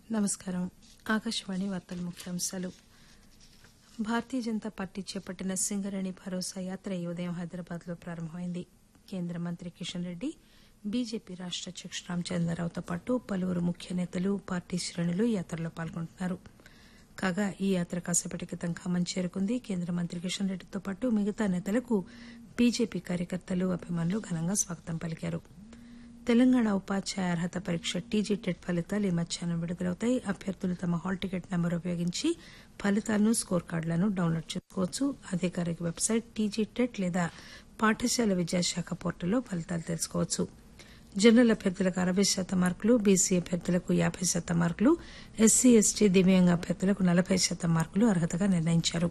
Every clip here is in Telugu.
నమస్కారం ఆకాశవాణి వార్తల ముఖ్యాంశాలు భారతీయ జనతా పార్టీ చేపట్టిన సింగరేణి భరోసా యాత్ర ఈ ఉదయం హైదరాబాద్ లో ప్రారంభమైంది కేంద్ర మంత్రి కిషన్ రెడ్డి బీజేపీ రాష్ట అధ్యకుడు రామచంద్రరావుతో పాటు పలువురు ముఖ్య నేతలు పార్టీ శ్రేణులు ఈ యాత్రలో పాల్గొంటున్నారు కాగా ఈ యాత్ర కాసేపటి క్రితం ఖమ్మం చేరుకుంది కేంద్ర మంత్రి కిషన్ రెడ్డితో పాటు మిగతా నేతలకు బీజేపీ కార్యకర్తలు అభిమానులు ఘనంగా స్వాగతం పలికారు తెలంగాణ ఉపాధ్యాయ అర్హత పరీక్ష టీజీ టెట్ ఫలితాలు ఈ మధ్యాహ్నం విడుదలవుతాయి అభ్యర్థులు తమ హాల్ టికెట్ నెంబర్ ఉపయోగించి ఫలితాలను స్కోర్ కార్డులను డౌన్లోడ్ చేసుకోవచ్చు అధికారిక వెబ్సైట్ టీజీ టెట్ లేదా పాఠశాల విద్యాశాఖ పోర్టల్లో ఫలితాలు తెలుసుకోవచ్చు జనరల్ అభ్యర్థులకు అరవై శాతం మార్కులు బీసీ అభ్యర్థులకు యాబై శాతం మార్కులు ఎస్సీ ఎస్టీ దివ్యాంగ అభ్యర్థులకు నలబై శాతం మార్కులు అర్హతగా నిర్ణయించారు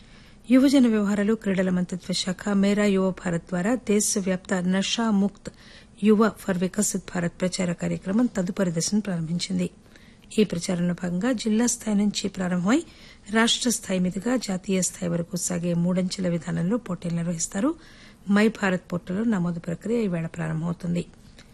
యువజన వ్యవహారాలు క్రీడల మంత్రిత్వ శాఖ మేరా యువ భారత్ ద్వారా దేశవ్యాప్త నషా ముక్త్ యువ ఫర్ వికసిత్ భారత్ ప్రచార కార్యక్రమం తదుపరి దశను ప్రారంభించింది ఈ ప్రచారంలో భాగంగా జిల్లా స్థాయి నుంచి ప్రారంభమై రాష్ట స్థాయి మీదుగా జాతీయ స్థాయి వరకు సాగే మూడంచెల విధానంలో పోటీలు నిర్వహిస్తారు మై భారత్ పోర్టల్లో నమోదు ప్రక్రియ ఈవేళ ప్రారంభమవుతుంది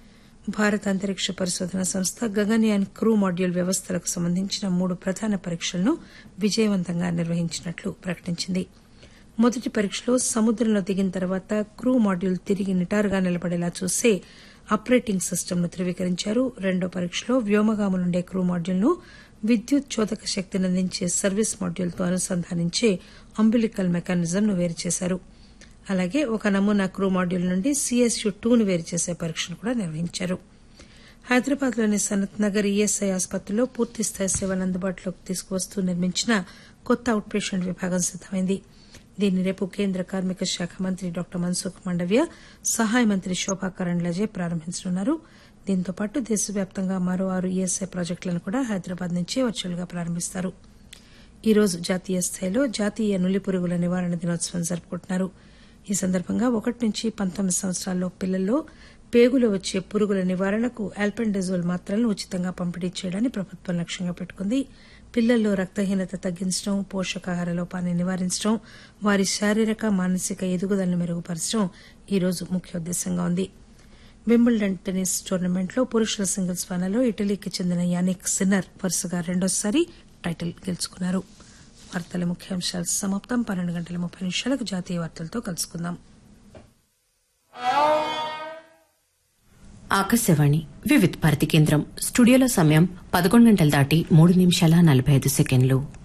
భారత అంతరిక్ష పరిశోధన సంస్థ గగన్యాన్ క్రూ మాడ్యూల్ వ్యవస్థలకు సంబంధించిన మూడు ప్రధాన పరీక్షలను విజయవంతంగా నిర్వహించినట్లు ప్రకటించింది మొదటి పరీక్షలో సముద్రంలో దిగిన తర్వాత క్రూ మాడ్యూల్ తిరిగి నిటారుగా నిలబడేలా చూసే ఆపరేటింగ్ సిస్టమ్ను ధృవీకరించారు రెండో పరీక్షలో వ్యోమగాములుండే క్రూ మాడ్యూల్ను విద్యుత్ చోదక శక్తిని అందించే సర్వీస్ మాడ్యూల్తో అనుసంధానించే అంబిలికల్ మెకానిజంను వేరు చేశారు అలాగే ఒక నమూనా క్రూ మాడ్యూల్ నుండి సీఎస్యూ టూను వేరు చేసే పరీక్షను కూడా నిర్వహించారు హైదరాబాద్లోని సనత్ నగర్ ఈఎస్ఐ ఆసుపత్రిలో పూర్తిస్థాయి సేవలు అందుబాటులోకి తీసుకువస్తూ నిర్మించిన కొత్త అవుట్ పేషెంట్ విభాగం సిద్దమైంది దీన్ని రేపు కేంద్ర కార్మిక శాఖ మంత్రి డాక్టర్ మన్సుఖ్ మండవ్య సహాయ మంత్రి శోభా కరండ్లజే ప్రారంభించనున్నారు దీంతో పాటు దేశవ్యాప్తంగా మరో ఆరు ఈఎస్ఐ ప్రాజెక్టులను కూడా హైదరాబాద్ నుంచే వర్చువల్ గా ప్రారంభిస్తారు ఈ రోజు జాతీయ స్థాయిలో జాతీయ నులి పురుగుల నివారణ దినోత్సవం జరుపుకుంటున్నారు ఈ సందర్భంగా ఒకటి నుంచి పంతొమ్మిది సంవత్సరాల్లో పిల్లల్లో పేగులో వచ్చే పురుగుల నివారణకు ఆల్పెండజోల్ మాత్రలను ఉచితంగా పంపిణీ చేయడాన్ని ప్రభుత్వం లక్ష్యంగా పెట్టుకుంది పిల్లల్లో రక్తహీనత తగ్గించడం పోషకాహార లోపాన్ని నివారించడం వారి శారీరక మానసిక ఎదుగుదలను మెరుగుపరచడం ఈ రోజు ముఖ్యోద్దేశంగా ఉంది వింబుల్డన్ టెన్నిస్ టోర్నమెంట్లో పురుషుల సింగిల్స్ ఫైనల్లో ఇటలీకి చెందిన యానిక్ సిన్నర్ వరుసగా రెండోసారి టైటిల్ గెలుచుకున్నారు వార్తల ముఖ్యాంశాలు సమాప్తం పన్నెండు గంటల ముప్పై నిమిషాలకు జాతీయ వార్తలతో కలుసుకుందాం ఆకాశవాణి వివిధ్ భారతి కేంద్రం స్టూడియోలో సమయం పదకొండు గంటలు దాటి మూడు నిమిషాల నలభై ఐదు సెకండ్లు